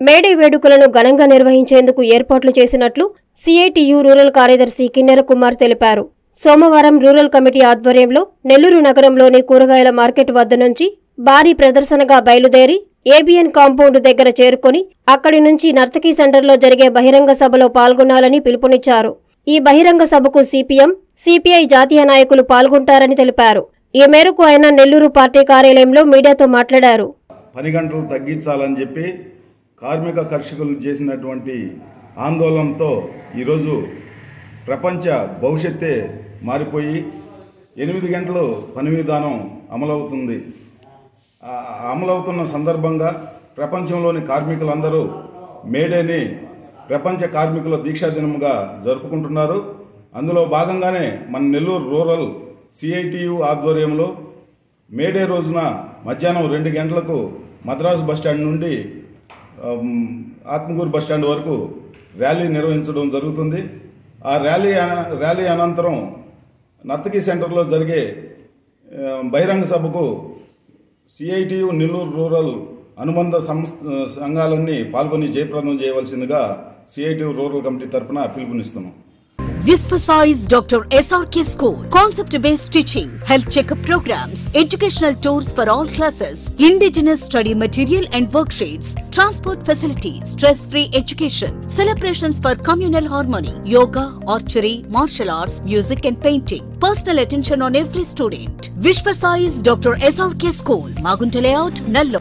May Day వేడుకలను ఘనంగా నిర్వహించేందుకు ఏర్పాట్లు చేసినట్లు సిఐటియు రూరల్ కార్యదర్శి కిన్నెర కుమార్ తెలిపారు సోమవారం రూరల్ కమిటీ ఆధ్వర్యంలో నెల్లూరు నగరంలోని కూరగాయల మార్కెట్ వద్ద నుంచి భారీ ప్రదర్శనగా బయలుదేరి ఏబిఎన్ కాంపౌండ్ దగ్గర చేరుకొని అక్కడి నుంచి నర్తకీ సెంటర్లో జరిగే బహిరంగ సభలో పాల్గొనాలని పిలుపునిచ్చారు ఈ బహిరంగ సభకు సిపిఎం సిపిఐ జాతీయ నాయకులు పాల్గొంటారని తెలిపారు ఈ మేరకు ఆయన నెల్లూరు పార్టీ కార్యాలయంలో మీడియాతో మాట్లాడారు పని గంటలు తగ్గించాలని చెప్పి కార్మిక కర్షకులు చేసినటువంటి ఆందోళనతో ఈరోజు ప్రపంచ భవిష్యత్తే మారిపోయి ఎనిమిది గంటలు పని విధానం అమలవుతుంది ఆ అమలవుతున్న సందర్భంగా ప్రపంచంలోని కార్మికులందరూ మేడేని ప్రపంచ కార్మికుల దీక్షా దినముగా జరుపుకుంటున్నారు అందులో భాగంగానే మన నెల్లూరు రూరల్ సిఐటియు ఆధ్వర్యంలో మేడే రోజున మధ్యాహ్నం రెండు గంటలకు మద్రాసు బస్టాండ్ నుండి ఆమ్, ఆత్మకూరు బస్టాండ్ వరకు ర్యాలీ నిర్వహించడం జరుగుతుంది ఆ ర్యాలీ అన- ర్యాలీ అనంతరం నర్తకి సెంటర్లో జరిగే ఆ, బహిరంగ సభకు సిఐటియు నెల్లూరు రూరల్ అనుబంధ సంస్థ సంఘాలన్నీ పాల్గొని జయప్రదం చేయవలసిందిగా సిఐటియు రూరల్ కమిటీ తరపున పిలుపునిస్తున్నాం Visvasize Dr. SRK School. Concept based teaching, health checkup programs, educational tours for all classes, indigenous study material and worksheets, transport facilities, stress free education, celebrations for communal harmony, yoga, archery, martial arts, music and painting. Personal attention on every student. Vishvasize Dr. SRK School, Magunta Layout, Nallo.